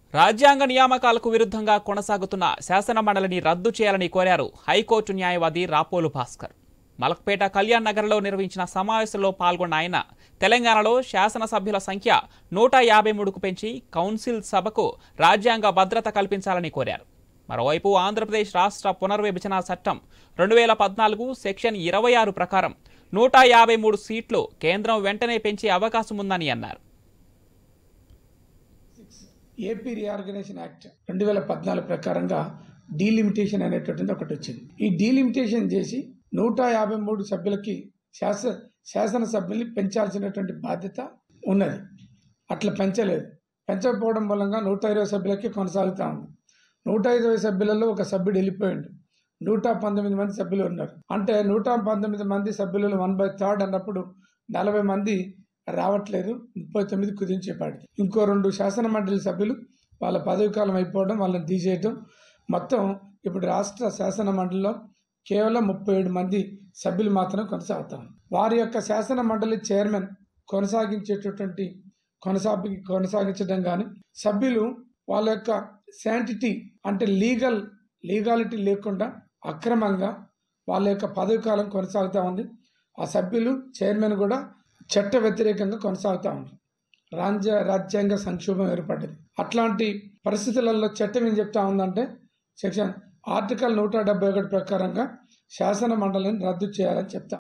రాజ్యాంగ నియామకాలకు విరుద్ధంగా కొనసాగుతున్న శాసన మండలిని రద్దు చేయాలని కోరారు హైకోర్టు న్యాయవాది రాపోలు భాస్కర్ మలక్పేట కళ్యాణ్ నగర్లో నిర్వహించిన సమావేశంలో పాల్గొన్న ఆయన తెలంగాణలో శాసనసభ్యుల సంఖ్య నూట యాభై మూడుకు పెంచి కౌన్సిల్ సభకు రాజ్యాంగ భద్రత కల్పించాలని కోరారు మరోవైపు ఆంధ్రప్రదేశ్ రాష్ట్ర పునర్విభజన చట్టం రెండు వేల పద్నాలుగు సెక్షన్ ఇరవై ఆరు ప్రకారం నూట యాభై మూడు సీట్లు కేంద్రం వెంటనే పెంచే అవకాశం ఉందని అన్నారు ఏపీ రీఆర్గనైజేషన్ యాక్ట్ రెండు వేల పద్నాలుగు ప్రకారంగా డీలిమిటేషన్ అనేటువంటిది ఒకటి వచ్చింది ఈ డీలిమిటేషన్ చేసి నూట యాభై మూడు సభ్యులకి శాస శాసనసభ్యుల్ని పెంచాల్సినటువంటి బాధ్యత ఉన్నది అట్లా పెంచలేదు పెంచకపోవడం మూలంగా నూట ఇరవై సభ్యులకి కొనసాగుతూ ఉంది నూట ఇరవై సభ్యులలో ఒక సభ్యుడు వెళ్ళిపోయిండు నూట పంతొమ్మిది మంది సభ్యులు ఉన్నారు అంటే నూట పంతొమ్మిది మంది సభ్యులలో వన్ బై థర్డ్ అన్నప్పుడు నలభై మంది రావట్లేదు ముప్పై తొమ్మిది కుదించేపాటి ఇంకో రెండు శాసన మండలి సభ్యులు వాళ్ళ పదవి కాలం అయిపోవడం వాళ్ళని తీసేయటం మొత్తం ఇప్పుడు రాష్ట్ర శాసన మండలిలో కేవలం ముప్పై ఏడు మంది సభ్యులు మాత్రమే కొనసాగుతాం వారి యొక్క శాసన మండలి చైర్మన్ కొనసాగించేటటువంటి కొనసాగి కొనసాగించడం కానీ సభ్యులు వాళ్ళ యొక్క శాంటిటీ అంటే లీగల్ లీగాలిటీ లేకుండా అక్రమంగా వాళ్ళ యొక్క పదవి కాలం కొనసాగుతూ ఉంది ఆ సభ్యులు చైర్మన్ కూడా చట్ట వ్యతిరేకంగా కొనసాగుతూ ఉంది రాజ్య రాజ్యాంగ సంక్షోభం ఏర్పడ్డది అట్లాంటి పరిస్థితులలో చట్టం ఏం చెప్తా ఉందంటే సెక్షన్ ఆర్టికల్ నూట డెబ్బై ఒకటి ప్రకారంగా శాసన మండలిని రద్దు చేయాలని చెప్తా